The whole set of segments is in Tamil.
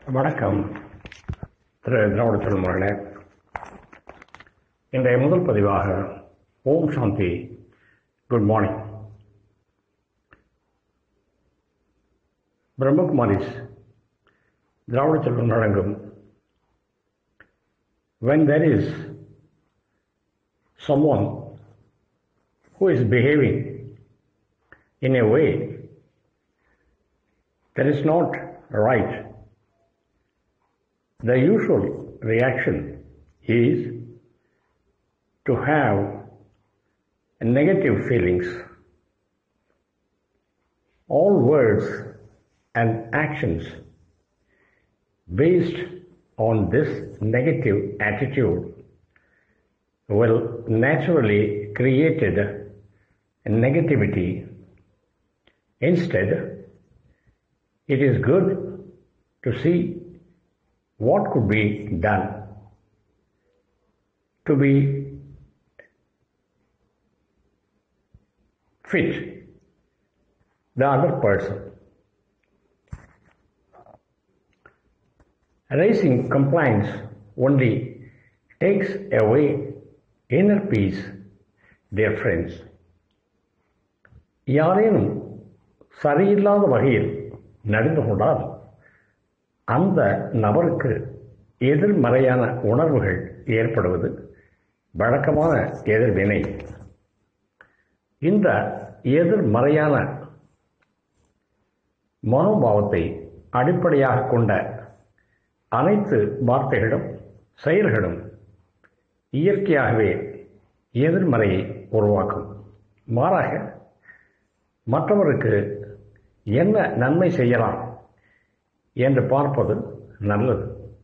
வணக்கம் திரு திராவிட செல்வர்களே இன்றைய முதல் பதிவாக ஓம் சாந்தி குட் மார்னிங் பிரம்மகுமாரிஸ் திராவிட செல்வம் வழங்கும் when there is someone who is behaving in a way that is not right, the usual reaction is to have negative feelings. All words and actions based on this negative attitude will naturally create a negativity. Instead, it is good to see what could be done to be fit the other person. Raising complaints only takes away inner peace, dear friends. யாரேனும் சரியில்லாத வகையில் நடந்து கொண்டால் அந்த நபருக்கு எதிர்மறையான உணர்வுகள் ஏற்படுவது வழக்கமான எதிர்வினை இந்த எதிர்மறையான மனோபாவத்தை அடிப்படையாக கொண்ட அனைத்து வார்த்தைகளும் செயல்களும் இயற்கையாகவே எதிர்மறையை உருவாக்கும் மாறாக மற்றவருக்கு என்ன நன்மை செய்யலாம் என்று பார்ப்பது நல்லது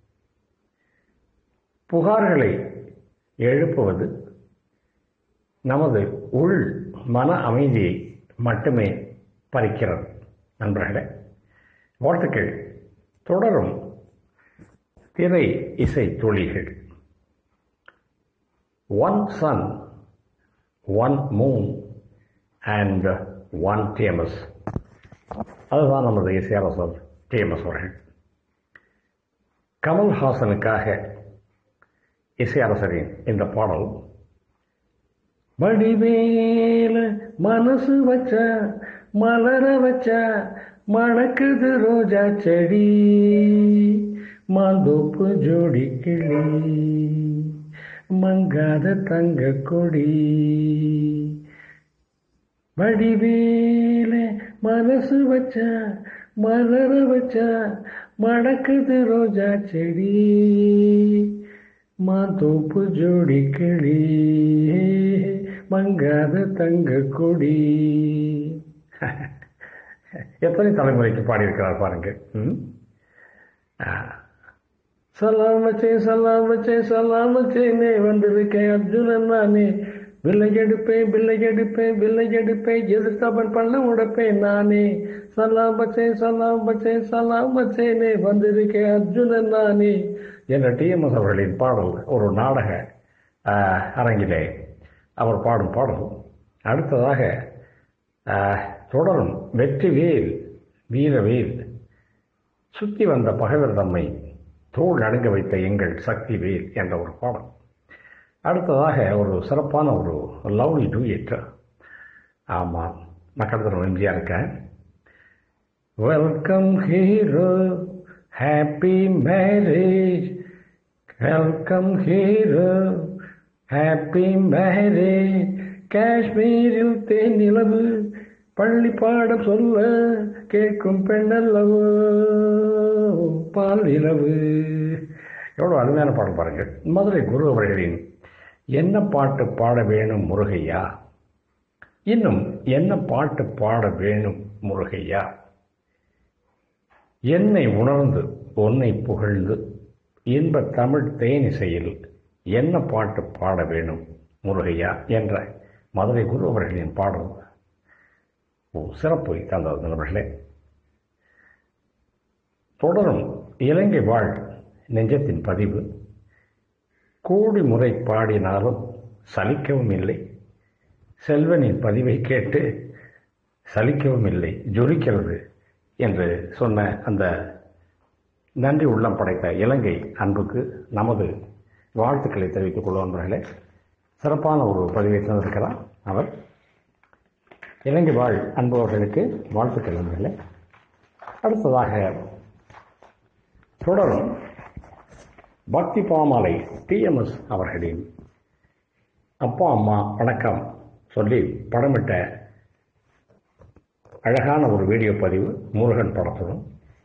புகார்களை எழுப்புவது நமது உள் மன அமைதியை மட்டுமே பறிக்கிறது நண்பர்களே வாழ்த்துக்கள் தொடரும் திரை இசை துளிகள் one sun one moon and one TMS அதுதான் நமது இசையரசர் டிஎம்எஸ் அவர்கள் கமல்ஹாசனுக்காக இசையரசரின் இந்த பாடல் வடிவேல மனசு வச்ச மலர வச்ச மணக்குது ரோஜா செடி மாந்தோப்பு ஜோடி கிளி மங்காத தங்க கொடி வடிவேல மனசு வச்ச மலர வச்ச மணக்குது ரோஜா செடி மாந்தோப்பு ஜோடி கிளி மங்காத தங்க கொடி எத்தனை தலைமுறைக்கு பாடியிருக்கிறார் பாருங்க ம் சலாம் வச்சேன் சலாம் வச்சேன் சலாம் வச்சேனே வந்திருக்கேன் அர்ஜுனன் நானே பில்லை எடுப்பேன் பில்லை எடுப்பேன் பில்லை எடுப்பேன் எதிர்த்தவன் பண்ண உடைப்பேன் நானே சலாம் வச்சேன் சலாம் வச்சேன் சலாம் வச்சேனே வந்திருக்கேன் அர்ஜுனன் நானே என்ற டிஎம்எஸ் அவர்களின் பாடல் ஒரு நாடக அரங்கிலே அவர் பாடும் பாடல் அடுத்ததாக தொடரும் வெற்றிவேல் வீரவேல் சுற்றி வந்த பகைவர் தம்மை தோல் நடுங்க வைத்த எங்கள் சக்தி வேல் என்ற ஒரு பாடல் அடுத்ததாக ஒரு சிறப்பான ஒரு லவ்லி டூயட் ஆமாம் நான் கடத்தணும் எம்ஜிஆர் இருக்கேன் welcome hero happy marriage welcome hero happy marriage காஷ்மீரில் தேன் நிலவு பள்ளி பாடம் சொல்ல கேட்கும் பெண்ணல்லவோ பால் நிலவு எவ்வளோ அருமையான பாடல் பாருங்கள் மதுரை குரு அவர்களின் என்ன பாட்டு பாட வேணும் முருகையா இன்னும் என்ன பாட்டு பாட வேணும் முருகையா என்னை உணர்ந்து உன்னை புகழ்ந்து இன்ப தமிழ் தேனிசையில் என்ன பாட்டு பாட வேணும் முருகையா என்ற மதுரை குரு அவர்களின் பாடல் சிறப்பு தந்தது நண்பர்களே தொடரும் இலங்கை வாழ் நெஞ்சத்தின் பதிவு கோடி முறை பாடினாலும் சலிக்கவும் இல்லை செல்வனின் பதிவை கேட்டு சலிக்கவும் இல்லை ஜொலிக்கிறது என்று சொன்ன அந்த நன்றி உள்ளம் படைத்த இலங்கை அன்புக்கு நமது வாழ்த்துக்களை தெரிவித்துக் கொள்வோம் நண்பர்களே சிறப்பான ஒரு பதிவை தந்திருக்கிறார் அவர் இலங்கை வாழ் அன்பவர்களுக்கு வாழ்த்துக்கள் நண்பர்களே அடுத்ததாக தொடரும் பக்தி பாமாலை டிஎம்எஸ் அவர்களின் அப்பா அம்மா வணக்கம் சொல்லி படமிட்ட அழகான ஒரு வீடியோ பதிவு முருகன் படத்துடன்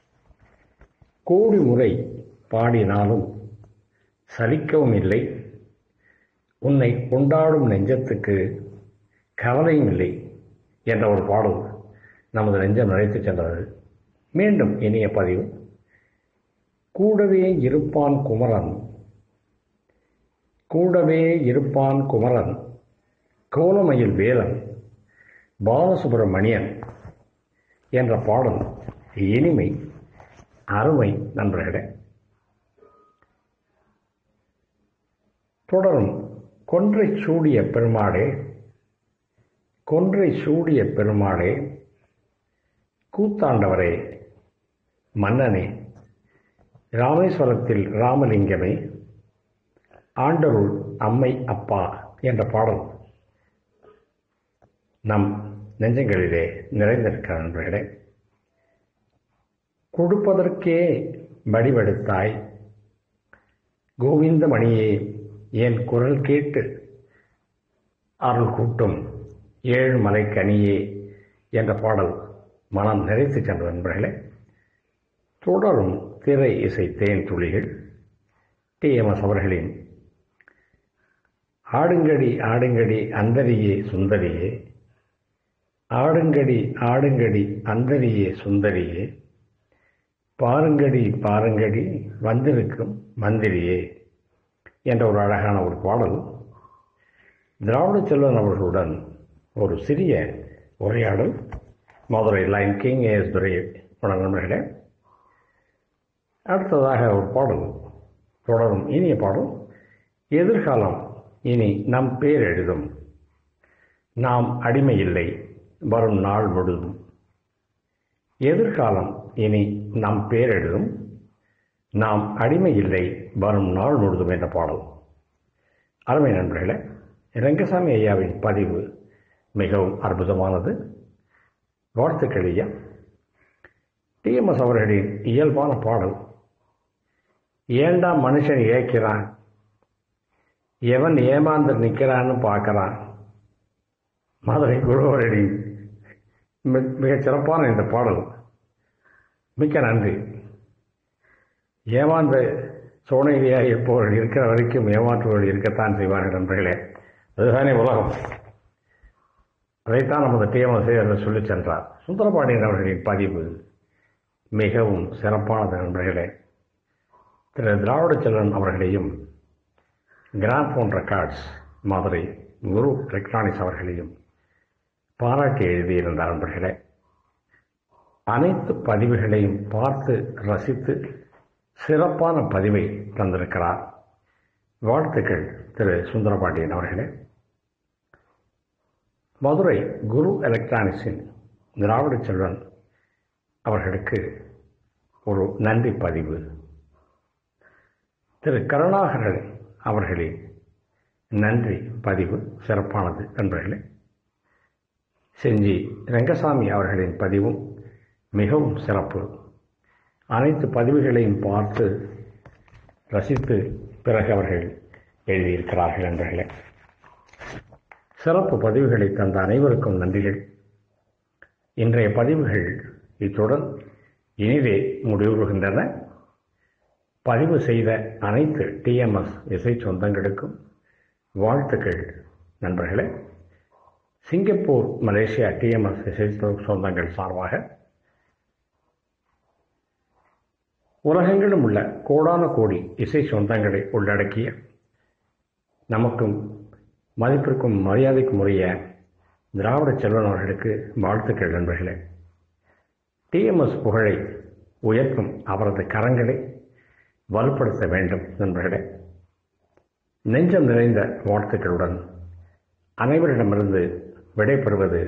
கோடி முறை பாடினாலும் சலிக்கவும் இல்லை உன்னை கொண்டாடும் நெஞ்சத்துக்கு கவலையும் இல்லை என்ற ஒரு பாடல் நமது நெஞ்சம் நினைத்து சென்றது மீண்டும் இனிய பதிவு கூடவே இருப்பான் குமரன் கூடவே இருப்பான் குமரன் கோலமயில் வேலன் பாலசுப்ரமணியன் என்ற பாடல் இனிமை அருமை நண்பர்களே தொடரும் கொன்றை சூடிய பெருமாளே கொன்றை சூடிய பெருமாளே கூத்தாண்டவரே மன்னனே ராமேஸ்வரத்தில் ராமலிங்கமே ஆண்டருள் அம்மை அப்பா என்ற பாடல் நம் நெஞ்சங்களிலே நிறைந்திருக்கிற நண்பர்களே கொடுப்பதற்கே வடிவெடுத்தாய் கோவிந்தமணியே என் குரல் கேட்டு அருள் கூட்டும் ஏழு மலைக்கனியே என்ற பாடல் மனம் நிறைத்து சென்ற நண்பர்களே தொடரும் திரை இசை தேன் துளிகள் டிஎம்எஸ் அவர்களின் ஆடுங்கடி ஆடுங்கடி அந்தரியே சுந்தரியே ஆடுங்கடி ஆடுங்கடி அந்தரியே சுந்தரியே பாருங்கடி பாருங்கடி வந்திருக்கும் மந்திரியே என்ற ஒரு அழகான ஒரு பாடல் திராவிட செல்வன் அவர்களுடன் ஒரு சிறிய உரையாடல் Madurai line king AS Durai நண்பர்களே அடுத்ததாக ஒரு பாடல் தொடரும் இனிய பாடல் எதிர்காலம் இனி நம் பேர் எழுதும் நாம் அடிமை இல்லை வரும் நாள் முழுதும் எதிர்காலம் இனி நம் பேர் எழுதும் நாம் அடிமை இல்லை வரும் நாள் முழுதும் என்ற பாடல் அருமை நண்பர்களே ரங்கசாமி ஐயாவின் பதிவு மிகவும் அற்புதமானது வாழ்த்துக்கள் ஐயா டிஎம்எஸ் அவர்களின் இயல்பான பாடல் ஏண்டா மனுஷன் ஏற்கிறான் எவன் ஏமாந்து நிற்கிறான்னு பார்க்குறான் மதுரை குருவரடி மிக சிறப்பான இந்த பாடல் மிக்க நன்றி ஏமாந்த சோனையிலேயே இருப்பவர்கள் இருக்கிற வரைக்கும் ஏமாற்றுவர்கள் இருக்கத்தான் செய்வார்கள் நண்பர்களே அதுதானே உலகம் அதைத்தான் நமது டிஎம்எஸ் என்று சொல்லிச் சென்றார் சுந்தரபாண்டியன் அவர்களின் பதிவு மிகவும் சிறப்பானது நண்பர்களே திரு திராவிட செல்வன் அவர்களையும் Graphone Records Madurai Guru electronics அவர்களையும் பாராட்டி எழுதியிருந்தார் நண்பர்களே அனைத்து பதிவுகளையும் பார்த்து ரசித்து சிறப்பான பதிவை தந்திருக்கிறார் வாழ்த்துக்கள் திரு சுந்தரபாண்டியன் அவர்களே மதுரை குரு எலக்ட்ரானிக்ஸின் திராவிட செல்வன் அவர்களுக்கு ஒரு நன்றி பதிவு திரு கருணாகரன் அவர்களின் நன்றி பதிவு சிறப்பானது நண்பர்களே செஞ்சி ரங்கசாமி அவர்களின் பதிவும் மிகவும் சிறப்பு அனைத்து பதிவுகளையும் பார்த்து ரசித்து பிறகு அவர்கள் எழுதியிருக்கிறார்கள் நண்பர்களே சிறப்பு பதிவுகளை தந்த அனைவருக்கும் நன்றிகள் இன்றைய பதிவுகள் இத்துடன் இனிதே முடிவுறுகின்றன பதிவு செய்த அனைத்து டிஎம்எஸ் இசை சொந்தங்களுக்கும் வாழ்த்துக்கள் நண்பர்களே சிங்கப்பூர் மலேசியா டிஎம்எஸ் இசை சொந்தங்கள் சார்பாக உலகெங்கிலும் உள்ள கோடான கோடி இசை சொந்தங்களை உள்ளடக்கிய நமக்கும் மதிப்பிற்கும் மரியாதைக்கும் உரிய திராவிட செல்வன் அவர்களுக்கு வாழ்த்துக்கள் நண்பர்களே டிஎம்எஸ் புகழை உயர்த்தும் அவரது கரங்களை வலுப்படுத்த வேண்டும் நண்பர்களே நெஞ்சம் நிறைந்த வாழ்த்துக்களுடன் அனைவரிடமிருந்து விடைபெறுவது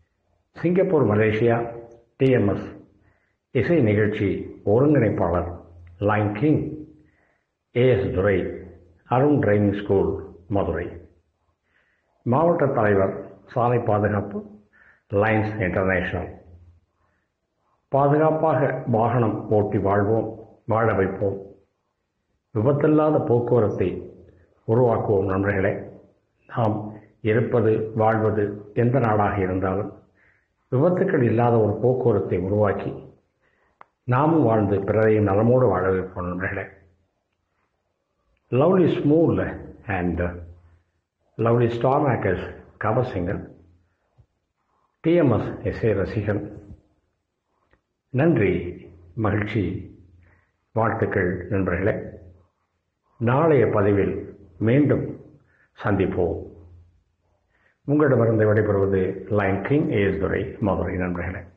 சிங்கப்பூர் மலேசியா டிஎம்எஸ் இசை நிகழ்ச்சி ஒருங்கிணைப்பாளர் line king AS Durai Arun driving school Madurai மாவட்ட தலைவர் சாலை பாதுகாப்பு லைன்ஸ் இன்டர்நேஷனல் பாதுகாப்பாக வாகனம் ஓட்டி வாழ்வோம் வாழ வைப்போம் விபத்தில்லாத போக்குவரத்தை உருவாக்குவோம் நண்பர்களே நாம் இருப்பது வாழ்வது எந்த நாடாக இருந்தாலும் விபத்துக்கள் இல்லாத ஒரு போக்குவரத்தை உருவாக்கி நாமும் வாழ்ந்து பிறரையும் நலமோடு வாழ வைப்போம் நண்பர்களே lovely Smule and lovely star makers cover singer TMS SA ரசிகன் நன்றி மகிழ்ச்சி வாழ்த்துக்கள் நண்பர்களே நாளைய பதிவில் மீண்டும் சந்திப்போம் உங்களிடமிருந்து விடைபெறுவது line king AS Durai Madurai நண்பர்களே